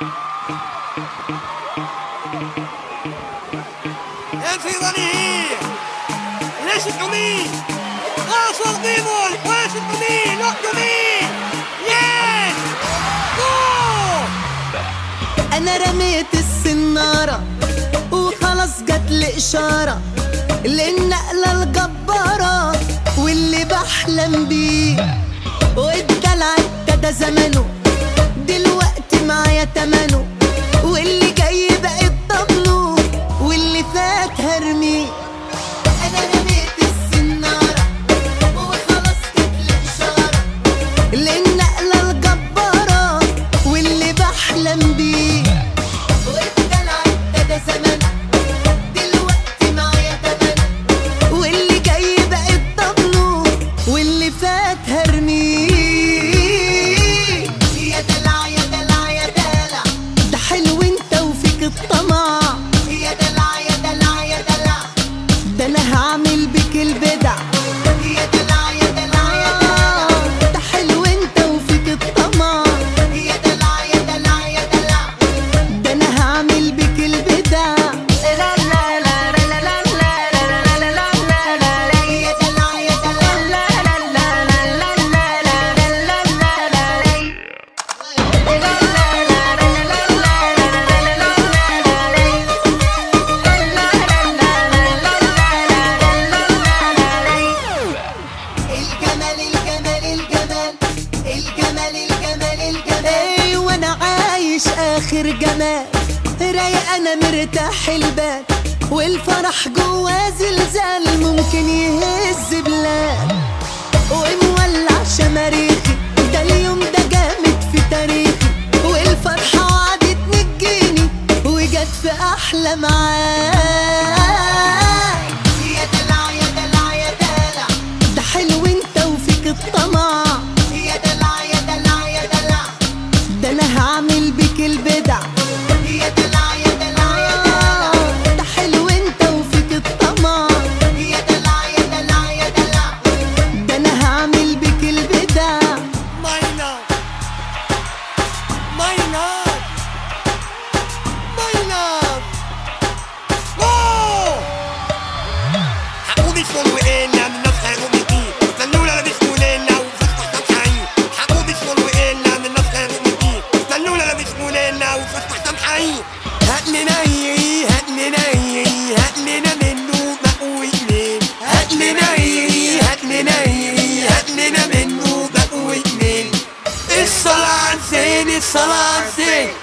Anthony Lanier Listen to me Arsenal Demon Listen to me Not to me Yes Go انا رميت السنارة وخلاص جت لي اشارة للنقلة الجبارة واللي بحلم بيه والدلع ابتدى زمنه دلوقتي معايا تمنه واللي جاي بقت ضمنه واللي فات هرميه انا رميت السنارة وخلاص جت لي اشارة للنقلة الجبارة واللي بحلم بيه والدلع ابتدى زمان دلوقتي معايا تمن واللي جاي بقت ضمنه واللي فات هرميه يا دلع يا دلع يا دلع ده حلو انت وفيك الطمع يا دلع يا دلع يا دلع ده انا هعمل بك البدع يا دلع يا دلع يا دلع ده حلو انت وفيك الطمع يا دلع يا دلع يا دلع ده انا هعمل بك البدع لا لا لا لا لا لا لا لا لا لا لا لا يا دلع يا دلع لا لا لا لا لا لا لا لا لا الجمال الجمال الجمال الجمال الجمال الجمال ايه وانا عايش اخر جمال رايق انا مرتاح البال والفرح جوا زلزال ممكن يهز بلاد ومولع شماريخي ده اليوم ده جامد في تاريخي والفرحة وعدت تنجيني وجت في أحلى معاد يا دلع يا دلع يا دلع ده حلو انت وفيك الطمع يا دلع يا دلع يا دلع ده انا هعمل بك البدع يا دلع يا دلع يا دلع ده حلو انت وفيك الطمع يا دلع يا دلع يا دلع ده انا هعمل بك البدع Mine My love My love Go حقودي شغل وقلنا من الناس هيقوموا ايه استنونا لا مش مولنا وفتح سامحين حقودي شغل وقلنا من الناس هيقوموا ايه استنونا لا مش مولنا وفتح سامحين هات لنا ايه هات لنا ايه هات لنا منه مقوي اتنين هات لنا ايه هات لنا ايه هات لنا منه مقوي اتنين الصلاة على الزين الصلاة على الزين